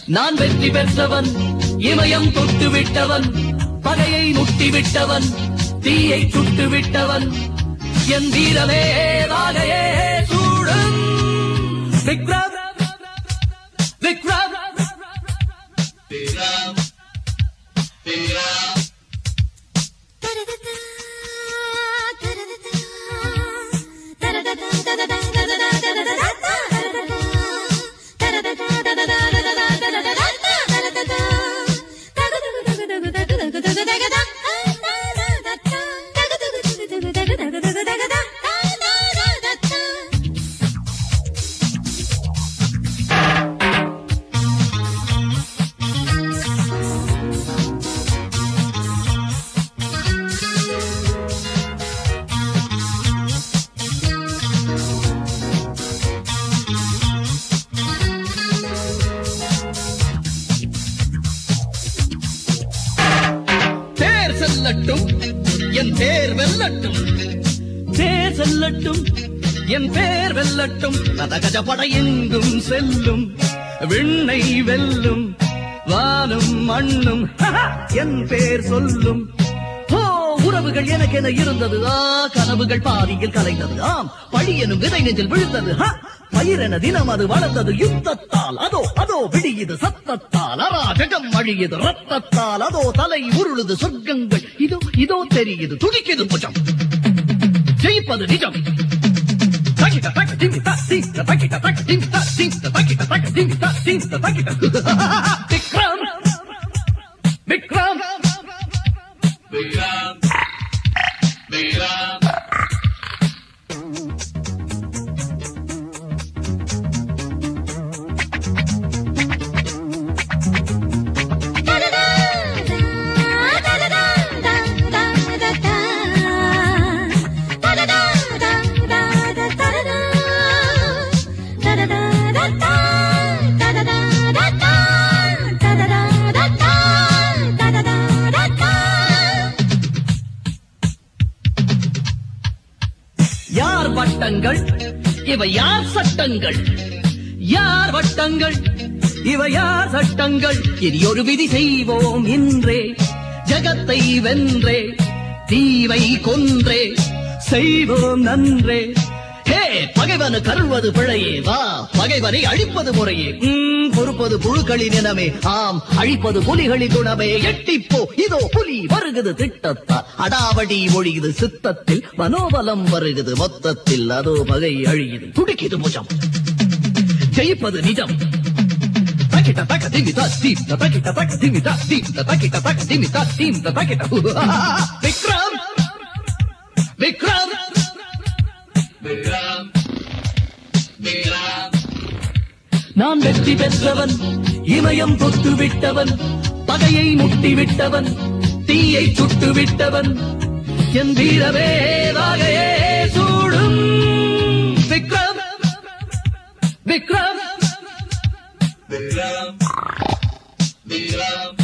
நான் வெற்றி பெற்றவன் இமயம் தொட்டு விட்டவன் பகையை முட்டி விட்டவன் தீயை சுட்டு விட்டவன் என் வீரமே வாகையே சூடும் விக்ரம் விக்ரம் தேர் செல்லட்டும் என் தேர் வெல்லட்டும் தேர் செல்லட்டும் என் பேர் வெல்லட்டும் ரதகஜ படையெங்கும் செல்லும் விண்ணை வெல்லும் வானும் மண்ணும் என் பேர் சொல்லும் ஓ உறவுகள் எனக்கென இருந்தது ஆ கனவுகள் பாதியில் கலைந்தது ஆம் பழி எனும் விதை நெஞ்சில் விழுந்தது ஹ! பயிரென தினம் அது வளர்ந்தது யுத்தத்தால் அதோ அதோ விடியுது சத்தத்தால் அராஜகம் அழியுது ரத்தத்தால் அதோ தலை உருளுது சொர்க்கங்கள் இதோ இதோ தெரியுது துடிக்குது புஜம் ஜெயிப்பது நிஜம் தக்கிட்ட தக்க திம்மி த திம்மி தக்கிட்ட தக்க திம்மி த திம்மி தக்கிட்ட தக்க திம்மி த திம்மி தக்கிட்ட விக்ரம் விக்ரம் யார் வட்டங்கள் இவை யார் சட்டங்கள் யார் வட்டங்கள் இவை யார் சட்டங்கள் இனி ஒரு விதி செய்வோம் இன்றே ஜகத்தை வென்றே தீவை கொன்றே செய்வோம் நன்றே ஹே பகைவனு கருள்வது பிழையே வா பகைவனை அழிப்பது முறையே ம், பொறுப்பது புழுக்களின் இனமே ஆம் அழிப்பது புலிகளின் குணமே எட்டிப்போ இதோ புலி வருகுது திட்டத்தால் அடாவடி ஒழியுது சித்தத்தில் மனோபலம் வருகுது மொத்தத்தில் அதோ பகை அழியுது துடிக்குது முஜம் ஜெயிப்பது நிஜம் தக்கிட்ட தக்க திமி தா தீம் தக்கிட்ட தக்க திமி தா தீம் தக்கிட்ட தக்க திமி தா தீம் தக்கிட்ட விக்ரம் விக்ரம் நான் வெற்றி பெற்றவன் இமயம் தொட்டு விட்டவன் பகையை முட்டி விட்டவன் தீயை சுட்டு விட்டவன் என் வீரவே வாகையே சூடும் விக்ரம் விக்ரம் Viram, Viram,